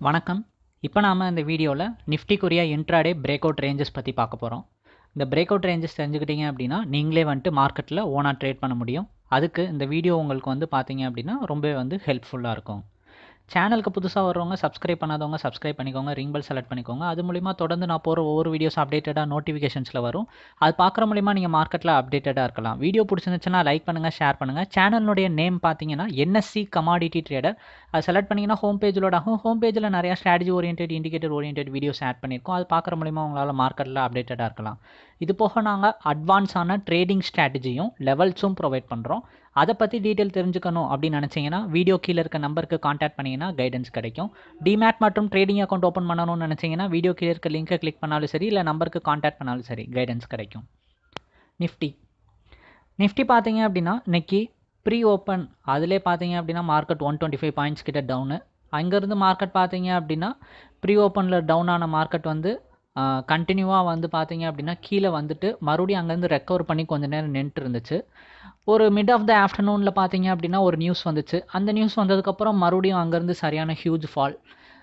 வணக்கம் இப்போ நாம் இந்த வீடியோவில் நிஃப்டிக்குரிய இன்ட்ராடே பிரேக் அவுட் ரேஞ்சஸ் பற்றி பார்க்க போகிறோம் இந்த பிரேக் அவுட் ரேஞ்சஸ் தெரிஞ்சுக்கிட்டீங்க அப்படின்னா நீங்களே வந்துட்டு மார்க்கெட்டில் ஓனாக ட்ரேட் பண்ண முடியும் அதுக்கு இந்த வீடியோ உங்களுக்கு வந்து பார்த்தீங்க அப்படின்னா ரொம்பவே வந்து ஹெல்ப்ஃபுல்லாக இருக்கும் சேனலுக்கு புதுசாக வர்றவங்க சப்ஸ்கிரைப் பண்ணாதவங்க சப்ஸ்கிரைப் பண்ணிக்கோங்க ரிங் பெல் செலக்ட் பண்ணிக்கோங்க அது மூலிமா தொடர்ந்து நான் போகிற ஒவ்வொரு வீடியோஸ் அப்டேட்டடாக நோட்டிஃபிகேஷன்ஸில் வரும் அது பார்க்குற மூலிமா நீங்கள் மார்க்கெட்டில் அப்டேட்டடாக இருக்கலாம் வீடியோ பிடிச்சிருந்துச்சுன்னா லைக் பண்ணுங்கள் ஷேர் பண்ணுங்கள் சேனலுடைய நேம் பார்த்தீங்கன்னா என்எஸ்சி கமாடிட்டி ட்ரேடர் அது செலக்ட் பண்ணிங்கன்னா ஹோம் பேஜிலோட ஆகும் ஹோம் பேஜில் நிறையா strategy orient indicator orient videos add பண்ணியிருக்கோம் அது பார்க்குற மூலிமா உங்களால் மார்க்கெட்டில் அப்டேட்டடாக இருக்கலாம் இது போக நாங்கள் அட்வான்ஸான ட்ரேடிங் ஸ்ட்ராட்டஜியும் லெவல்ஸும் ப்ரொவைட் பண்ணுறோம் அதை பற்றி டீட்டெயில் தெரிஞ்சுக்கணும் அப்படின்னு நினச்சிங்கன்னா வீடியோ கீழே இருக்க நம்பருக்கு காண்டாக்ட் பண்ணிங்கன்னா கைடன்ஸ் கிடைக்கும் டிமேட் மற்றும் ட்ரேடிங் அக்கௌண்ட் ஓப்பன் பண்ணணும்னு நினச்சிங்கன்னா வீடியோ கீழே இருக்க லிங்கை கிளிக் பண்ணாலும் சரி இல்லை நம்பருக்கு காண்டாக்ட் பண்ணாலும் சரி கைடன்ஸ் கிடைக்கும் நிஃப்டி நிஃப்டி பார்த்தீங்க அப்படின்னா இன்னைக்கு ப்ரீ ஓப்பன் அதிலே பார்த்தீங்க அப்படின்னா market one twenty five points கிட்ட டவுனு அங்கேருந்து மார்க்கெட் பார்த்தீங்க அப்படின்னா ப்ரீ ஓப்பனில் டவுன் ஆன மார்க்கெட் வந்து கண்டினியூவாக வந்து பார்த்தீங்க அப்படின்னா கீழே வந்துட்டு மறுபடியும் அங்கேருந்து ரெக்கவர் பண்ணி கொஞ்சம் நேரம் நின்றுட்டு இருந்துச்சு ஒரு மிட் ஆஃப் த ஆஃப்டர்நூனில் பார்த்தீங்க அப்படின்னா ஒரு நியூஸ் வந்துச்சு அந்த நியூஸ் வந்ததுக்கப்புறம் மறுபடியும் அங்கேருந்து சரியான ஹியூஜ் ஃபால்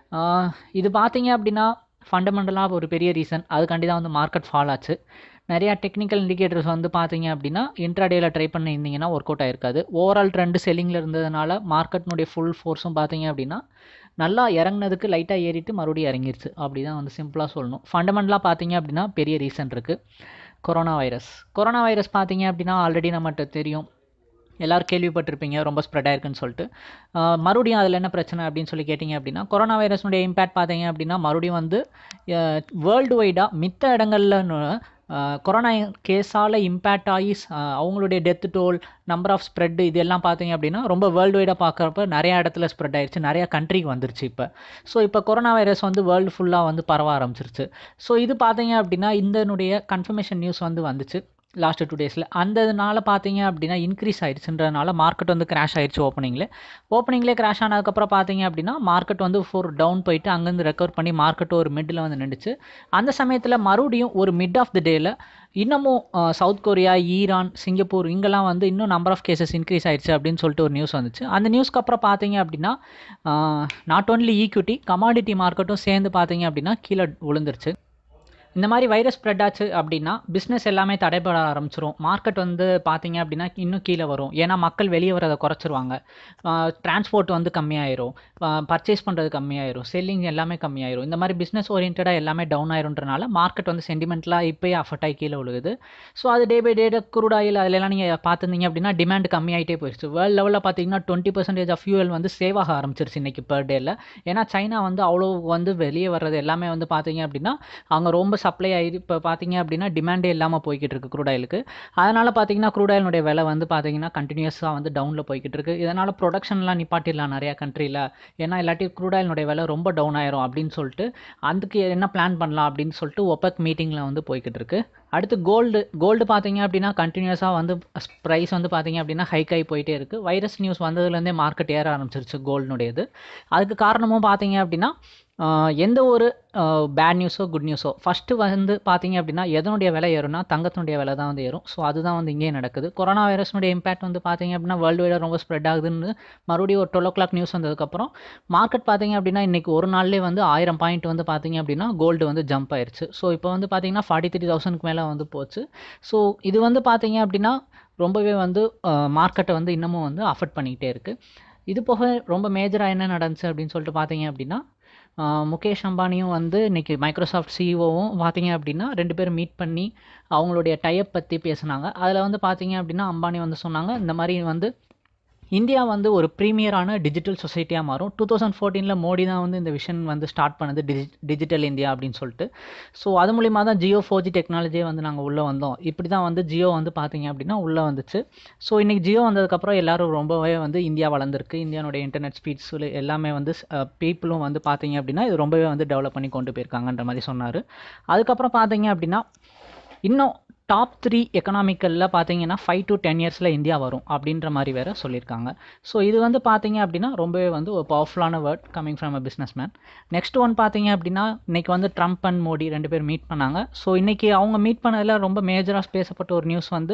இது பார்த்தீங்க அப்படின்னா ஃபண்டமெண்டலாக ஒரு பெரிய ரீசன் அதுக்காண்டி தான் வந்து மார்க்கெட் ஃபால் ஆச்சு நிறையா டெக்னிக்கல் இண்டிகேட்டர்ஸ் வந்து பார்த்தீங்க அப்படின்னா இன்ட்ராடேயில் ட்ரை பண்ணியிருந்தீங்கன்னா ஒர்க் அவுட் ஆயிருக்காது ஓவரால் ட்ரெண்டு செல்லிங்கில் இருந்ததுனால மார்க்கெட்னுடைய ஃபுல் ஃபோர்ஸும் பார்த்தீங்க அப்படின்னா நல்லா இறங்குனதுக்கு லைட்டாக ஏறிட்டு மறுபடியும் இறங்கிருச்சு அப்படி தான் வந்து சிம்பிளாக சொல்லணும் ஃபண்டமெண்டலாக பார்த்தீங்க அப்படின்னா பெரிய ரீசன் இருக்குது கொரோனா வைரஸ் கொரோனா வைரஸ் பார்த்தீங்க அப்படின்னா ஆல்ரெடி நம்மகிட்ட தெரியும் எல்லோரும் கேள்விப்பட்டிருப்பீங்க ரொம்ப ஸ்ப்ரெட் ஆயிருக்குன்னு சொல்லிட்டு மறுபடியும் அதில் என்ன பிரச்சனை அப்படின்னு சொல்லி கேட்டிங்க அப்படின்னா கொரோனா வைரஸ்னுடைய இம்பேக்ட் பார்த்தீங்க அப்படின்னா மறுபடியும் வந்து வேர்ல்டு வைடாக மித்த இடங்கள்ல கொரோனா கேஸால் இம்பேக்ட் ஆகி அவங்களுடைய death toll number of spread இது எல்லாம் பார்த்தீங்க அப்படின்னா ரொம்ப வேர்ல்டு வைடாக பார்க்குறப்ப நிறையா இடத்துல ஸ்ப்ரெட் ஆயிடுச்சு நிறையா கண்ட்ரிக்கு வந்துருச்சு இப்போ ஸோ இப்போ கொரோனா வைரஸ் வந்து வேர்ல்டு ஃபுல்லாக வந்து பரவ ஆரம்பிச்சிருச்சு ஸோ இது பார்த்தீங்க அப்படின்னா இந்தனுடைய கன்ஃபர்மேஷன் நியூஸ் வந்து வந்துச்சு லாஸ்ட் டூ டேஸில் அந்ததுனால பார்த்தீங்க அப்படின்னா இன்க்ரீஸ் ஆயிடுச்சுன்றதுனால மார்க்கெட் வந்து கிராஷ் ஆயிடுச்சு ஓப்பனிங்கில் ஓப்பனிங்லேயே கிராஷ் ஆனதுக்கப்புறம் பார்த்தீங்க அப்படின்னா மார்க்கெட் வந்து ஃபோர் டவுன் போயிட்டு அங்கேருந்து ரெக்கவர் பண்ணி மார்க்கெட் ஒரு மிட்டில் வந்து நின்றுச்சு அந்த சமயத்தில் மறுபடியும் ஒரு மிட் ஆஃப் த டேயில் இன்னமும் சவுத் கொரியா ஈரான் சிங்கப்பூர் இங்கெல்லாம் வந்து இன்னும் நம்பர் ஆஃப் கேசஸ் இன்க்ரீஸ் ஆயிடுச்சு அப்படின்னு சொல்லிட்டு ஒரு நியூஸ் வந்துச்சு அந்த நியூஸ்க்கு அப்புறம் பார்த்தீங்க அப்படின்னா நாட் ஓன்லி ஈக்விட்டி கமாடிட்டி மார்க்கெட்டும் சேர்ந்து பார்த்தீங்க அப்படின்னா கீழே விழுந்துருச்சு இந்த மாதிரி வைரஸ் ஸ்ப்ரெட் ஆச்சு அப்படின்னா பிஸ்னஸ் எல்லாமே தடைபட ஆரம்பிச்சிரும் மார்க்கெட் வந்து பார்த்தீங்க அப்படின்னா இன்னும் கீழே வரும் ஏன்னா மக்கள் வெளியே வரதை குறைச்சிருவாங்க டிரான்ஸ்போர்ட் வந்து கம்மியாயிரும் பர்ச்சேஸ் பண்ணுறது கம்மியாயிரும் செல்லிங் எல்லாமே கம்மியாயிரும் இந்த மாதிரி பிஸ்னஸ் ஓரியன்டாக எல்லாமே டவுன் ஆயிருன்றனால மார்க்கெட் வந்து சென்டிமெண்ட்லாம் இப்போயே அஃபெக்ட் ஆகி கீழே விழுகுது ஸோ அது day by day crude oil அதிலெல்லாம் நீங்கள் பார்த்துருந்தீங்க அப்படின்னா டிமாண்ட் கம்மியாயிட்டே போயிடுச்சு வேர்ல்டு லெவலில் பார்த்தீங்கன்னா டுவெண்ட்டி பர்சன்டேஜ் ஆஃப் ஃபியூவல் வந்து சேவ் ஆக ஆரம்பிச்சிருச்சு இன்றைக்கி பர் டேயில் ஏன்னா சைனா வந்து அவ்வளோ வந்து வெளியே வர்றது எல்லாமே வந்து பார்த்தீங்க அப்படின்னா அவங்க ரொம்ப சப்ளை ஆகி இப்போ பார்த்தீங்க அப்படின்னா டிமாண்டே இல்லாமல் போய்கிட்டு இருக்கு க்ரூட் ஆயிலுக்கு அதனால் பார்த்தீங்கன்னா க்ரூட் ஆயிலுடைய விலை வந்து பார்த்தீங்கன்னா கண்டினியூஸாக வந்து டவுனில் போய்கிட்டு இருக்கு இதனால் ப்ரொடக்ஷன்லாம் நிப்பாட்டிடலாம் நிறையா கண்ட்ரியில் ஏன்னா இல்லாட்டி க்ரூட் ஆயிலுடைய விலை ரொம்ப டவுன் ஆயிரும் அப்படின்னு சொல்லிட்டு அதுக்கு என்ன பிளான் பண்ணலாம் அப்படின்னு சொல்லிட்டு ஒப்பக் மீட்டிங்கில் வந்து போய்கிட்டு இருக்கு அடுத்து கோல்டு கோல்டு பார்த்தீங்க அப்படின்னா கண்டினியூஸாக வந்து ப்ரைஸ் வந்து பார்த்தீங்க அப்படின்னா ஹைக் ஆகி போயிட்டே இருக்குது வைரஸ் நியூஸ் வந்ததுலேருந்தே மார்க்கெட் ஏற ஆரம்பிச்சிருச்சு கோல்டுனுடையது அதுக்கு காரணமும் பார்த்தீங்க அப்படின்னா எந்த ஒரு பேட் நியூஸோ குட் நியூஸோ ஃபஸ்ட்டு வந்து பார்த்தீங்க அப்படின்னா எதனுடைய விலை ஏறும்னா தங்கத்தினுடைய விலை தான் வந்து ஏறும் ஸோ அதுதான் வந்து இங்கேயே நடக்குது கொரோனா வைரஸ்னுடைய இம்பாக்ட் வந்து பார்த்தீங்க அப்படின்னா வேர்ல்டு வைடாக ரொம்ப ஸ்ப்ரெட் ஆகுதுன்னு மறுபடியும் ஒரு டுவெல் ஓ கிளாக் நியூஸ் வந்ததுக்கப்புறம் மார்க்கெட் பார்த்தீங்க அப்படின்னா இன்றைக்கி ஒரு நாள்லேயே வந்து ஆயிரம் பாயிண்ட் வந்து பார்த்தீங்க அப்படின்னா கோல்டு வந்து ஜம்ப் ஆயிடுச்சு ஸோ இப்போ வந்து பார்த்தீங்கன்னா ஃபார்ட்டி த்ரீ தௌசண்ட்க்கு மேலே வந்து போச்சு ஸோ இது வந்து பார்த்தீங்க அப்படின்னா ரொம்பவே வந்து மார்க்கெட்டை வந்து இன்னமும் வந்து அஃபெக்ட் பண்ணிக்கிட்டே இருக்குது இது போக ரொம்ப மேஜராக என்ன நடந்துச்சு அப்படின்னு சொல்லிட்டு பார்த்தீங்க அப்படின்னா முகேஷ் அம்பானியும் வந்து இன்றைக்கி மைக்ரோசாஃப்ட் சிஇஓவும் பார்த்தீங்க அப்படின்னா ரெண்டு பேரும் மீட் பண்ணி அவங்களுடைய டைப் பற்றி பேசுனாங்க அதில் வந்து பார்த்தீங்க அப்படின்னா அம்பானி வந்து சொன்னாங்க இந்த மாதிரி வந்து இந்தியா வந்து ஒரு ப்ரீமியரான டிஜிட்டல் சொசைட்டியாக மாறும் டூ தௌசண்ட் ஃபோர்டீனில் மோடி தான் வந்து இந்த விஷன் வந்து ஸ்டார்ட் பண்ணது டிஜி டிஜிட்டல் இந்தியா அப்படின்னு சொல்லிட்டு ஸோ அது மூலிமா தான் ஜியோ ஃபோர் ஜி டெக்னாலஜியே வந்து நாங்கள் உள்ளே வந்தோம் இப்படி தான் வந்து ஜியோ வந்து பார்த்தீங்க அப்படின்னா உள்ளே வந்துச்சு ஸோ இன்றைக்கி ஜியோ வந்ததுக்கப்புறம் எல்லோரும் ரொம்பவே வந்து இந்தியா வளர்ந்துருக்கு இந்தியானுடைய இன்டர்நெட் ஸ்பீட்ஸ் எல்லாமே வந்து பீப்புளும் வந்து பார்த்தீங்க அப்படின்னா இது ரொம்பவே வந்து டெவலப் பண்ணி கொண்டு போயிருக்காங்கன்ற மாதிரி சொன்னார் அதுக்கப்புறம் பார்த்தீங்க அப்படின்னா இன்னும் டாப் த்ரீ எக்கனாமிக்கலில் பார்த்தீங்கன்னா ஃபைவ் டு டென் இயர்ஸில் இந்தியா வரும் அப்படின்ற மாதிரி வேறு சொல்லியிருக்காங்க ஸோ இது வந்து பார்த்தீங்க அப்படின்னா ரொம்பவே வந்து ஒரு பவர்ஃபுல்லான word coming from a businessman next one பார்த்தீங்க அப்படின்னா இன்றைக்கி வந்து ட்ரம்ப் அண்ட் மோடி ரெண்டு பேர் மீட் பண்ணாங்க ஸோ இன்றைக்கி அவங்க மீட் பண்ணதில் ரொம்ப மேஜராக பேசப்பட்ட ஒரு நியூஸ் வந்து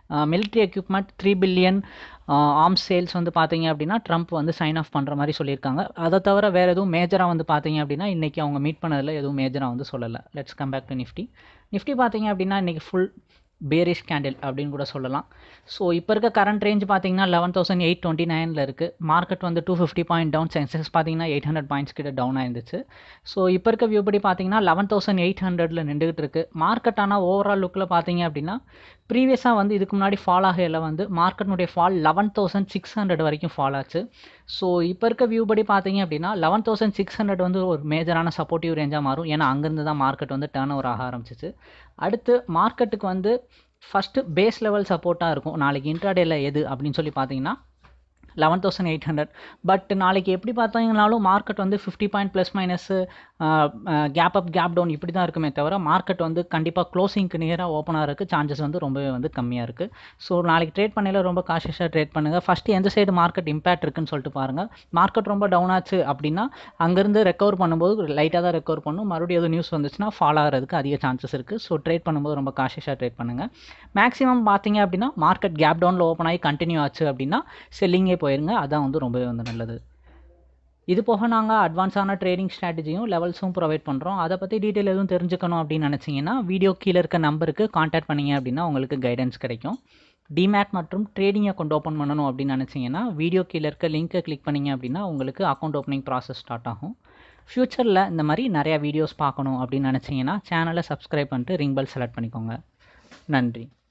military equipment three billion arms sales வந்து பார்த்தீங்க அப்படின்னா ட்ரம்ப் வந்து சைன் ஆஃப் பண்ணுற மாதிரி சொல்லியிருக்காங்க அதை தவிர வேறு எதுவும் மேஜராக வந்து பார்த்தீங்க அப்படின்னா இன்றைக்கி அவங்க மீட் பண்ணதில் எதுவும் மேஜராக வந்து சொல்லலை let's come back to Nifty Nifty பார்த்தீங்க அப்படின்னா இன்றைக்கி ஃபுல் பேரிஷ் கேண்டில் அப்படின்னு கூட சொல்லலாம் ஸோ இப்போ இருக்க கரண்ட் ரேஞ்ச் பார்த்தீங்கன்னா லெவன் தௌசண்ட் எயிட் டுவெண்ட்டி நைனில் இருக்குது மார்க்கெட் வந்து two fifty point down Sensex பார்த்தீங்கன்னா எயிட் ஹண்ட்ரட் பாயிண்ட்ஸ் கிட்ட டவுன் ஆயிருந்துச்சு ஸோ இப்போ இருக்க வியூ படி பார்த்தீங்கன்னா லெவன் தௌசண்ட் எயிட் ஹண்ட்ரடில் நின்றுகிட்டு இருக்கு மார்க்கெட் ஆனால் ஓவரால் லுக்கில் பார்த்தீங்க அப்படின்னா ப்ரீவியஸாக வந்து இதுக்கு முன்னாடி ஃபால் ஆகையில் வந்து மார்க்கெட்னுடைய fall eleven thousand six hundred வரைக்கும் ஃபால் ஆச்சு ஸோ இப்போ இருக்க வியூ படி பார்த்தீங்க அப்படின்னா லெவன் தௌசண்ட் சிக்ஸ் ஹண்ட்ரட் வந்து ஒரு மேஜரான சப்போர்ட்டிவ் ரேஞ்சாக மாறும் ஏன்னா அங்கேருந்து தான் மார்க்கெட் வந்து டேர்ன் ஓவர் ஆக ஆரம்பிச்சிச்சு அடுத்து மார்க்கெட்டுக்கு வந்து ஃபஸ்ட்டு பேஸ் லெவல் சப்போர்ட்டாக இருக்கும் நாளைக்கு இன்ட்ராடேல எது அப்படின்னு சொல்லி பார்த்தீங்கன்னா eleven thousand eight hundred but நாளைக்கு எப்படி பார்த்தீங்கனாலும் மார்க்கெட் வந்து fifty point plus minus gap up gap down இப்படி தான் இருக்குமே தவிர மார்க்கெட் வந்து கண்டிப்பாக க்ளோசிங்க்கு நியராக ஓப்பன் ஆகிறதுக்கு சான்சஸ் வந்து ரொம்பவே வந்து கம்மியாக இருக்குது ஸோ நாளைக்கு ட்ரேட் பண்ணையில் ரொம்ப காஷியஸாக ட்ரேட் பண்ணுங்கள் ஃபஸ்ட்டு எந்த சைடு மார்க்கெட் இம்பேக்ட் இருக்குன்னு சொல்லிட்டு பாருங்கள் மார்க்கெட் ரொம்ப டவுன் ஆச்சு அப்படின்னா அங்கேருந்து ரெக்கவர் பண்ணும்போது லைட்டாக தான் ரெக்கவர் பண்ணும் மறுபடியும் எதுவும் நியூஸ் வந்துச்சுன்னா ஃபாலோ ஆகிறதுக்கு அதிக சான்சஸ் இருக்குது ஸோ ட்ரேட் பண்ணும்போது ரொம்ப காஷியஸாக ட்ரேட் பண்ணுங்கள் மேக்ஸிமம் பார்த்தீங்க அப்படின்னா மார்க்கெட் கேப் டவுனில் ஓப்பன் ஆகி கண்டினியூ ஆச்சு அப்படின்னா செல்லிங்கே போயிருங்க அதான் வந்து ரொம்பவே வந்து நல்லது இது போக நாங்கள் அட்வான்ஸான ட்ரேடிங் ஸ்ட்ராட்டஜியும் லெவல்ஸும் ப்ரொவைட் பண்ணுறோம் அதை பற்றி டீட்டெயில் எதுவும் தெரிஞ்சுக்கணும் அப்படின்னு நினச்சிங்கன்னா வீடியோ கீழே இருக்க நம்பருக்கு காண்டாக்ட் பண்ணிங்க அப்படின்னா உங்களுக்கு கைடன்ஸ் கிடைக்கும் டிமேட் மற்றும் ட்ரேடிங் அக்கௌண்ட் ஓப்பன் பண்ணணும் அப்படின்னு நினச்சிங்கன்னா வீடியோ கீழே இருக்க லிங்க்கை கிளிக் பண்ணிங்க அப்படின்னா உங்களுக்கு அக்கௌண்ட் ஓப்பனிங் ப்ராசஸ் ஸ்டார்ட் ஆகும் ஃப்யூச்சரில் இந்த மாதிரி நிறையா வீடியோஸ் பார்க்கணும் அப்படின்னு நினச்சிங்கன்னா சேனலை சப்ஸ்கிரைப் பண்ணிட்டு ரிங் பெல் செலக்ட் பண்ணிக்கோங்க நன்றி